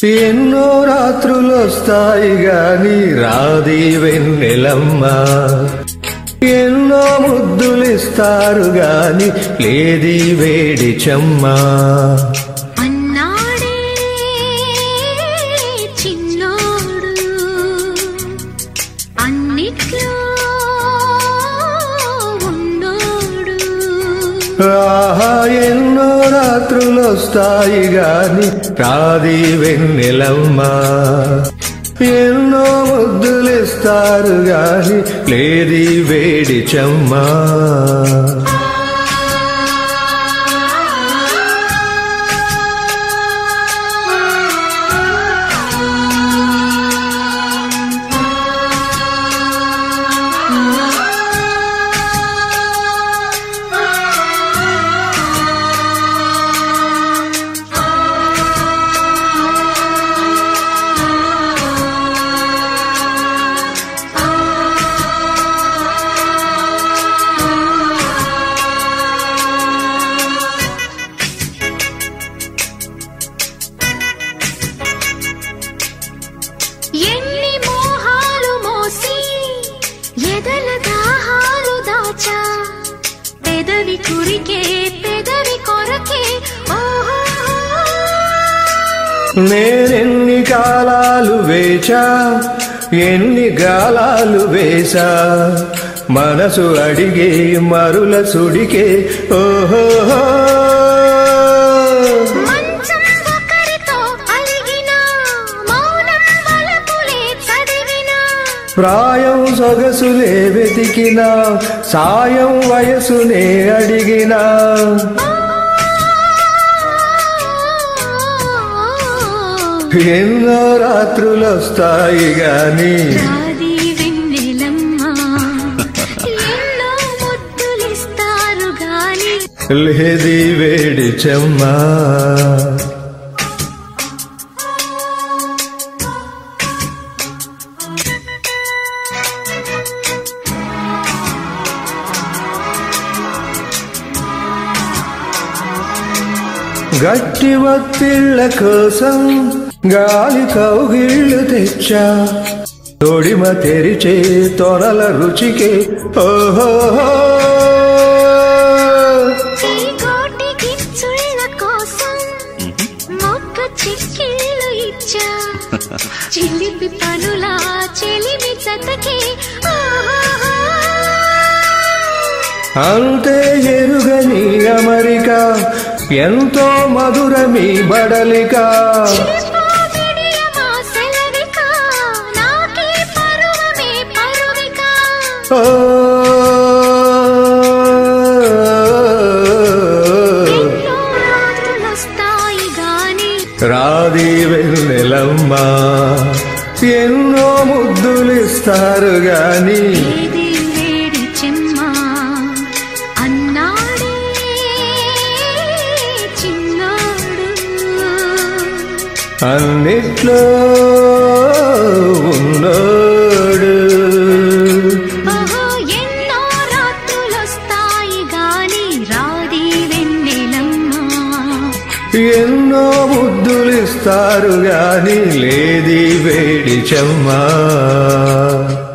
ఎన్నో రాత్రులు వస్తాయి గాని రాది వెన్నెలమ్మ ఎన్నో ముద్దులిస్తారు గాని లేది వేడి చెమ్మా అన్నాడే చిన్నోడు అన్నిట్లో ఉన్నోడు ఆహా ఎన్నో రాత్రులు వస్తాయి గాని రాది వెన్నెలమ్మ ఎన్నో ముద్దులిస్తారు గాని లేది వేడి చెమ్మా ఎన్ని మోహాలు మోసి ఎదల దాహాలు దాచా పెదవి కురికే పెదవి కొరకే ఓహో నేనెన్ని కాలాలు వేచా ఎన్ని గాలాలు వేశా మనసు అడిగే మరుల సుడికే ఓహో మంచం ఒకరితో అలిగినా మౌనం వలపులే చదివినా ప్రాయం సొగసులే వెతికినా సాయం వయసునే అడిగినా ఎన్నో రాత్రులు వస్తాయి గాని రాది వెన్నెలమ్మ ఎన్నో ముద్దులిస్తారు గాని లేది వేడి చెమ్మా గట్టి ఒత్తిళ్ళ కోసం గాలి కౌగిళ్ళు తెచ్చా తొడిమ తెరిచే తొనల రుచికే ఓహో ఈ కోటి గిచ్చుళ్ళ కోసం మొక్క చిక్కిళ్ళు ఇచ్చా చిలిపి పనులా చెలిమి చతకి అంతే ఎరుగని అమరిక ఎంతో మధురమి బడలిక నాకే పరువమే పరువిక ఓ ఎన్నో రాత్రులొస్తాయి గాని రాది వెన్నెలమ్మ ఎన్నో ముద్దులిస్తారు గాని ఏది వేడి చెమ్మ అన్నాడే చిన్నాడు అన్నిట్లో ఉన్నోడు ఓహో ఎన్నో రాత్రులొస్తాయి గాని రాది వెన్నెలమ్మ ఎన్నో ముద్దులిస్తారు గాని లేది వేడి చెమ్మా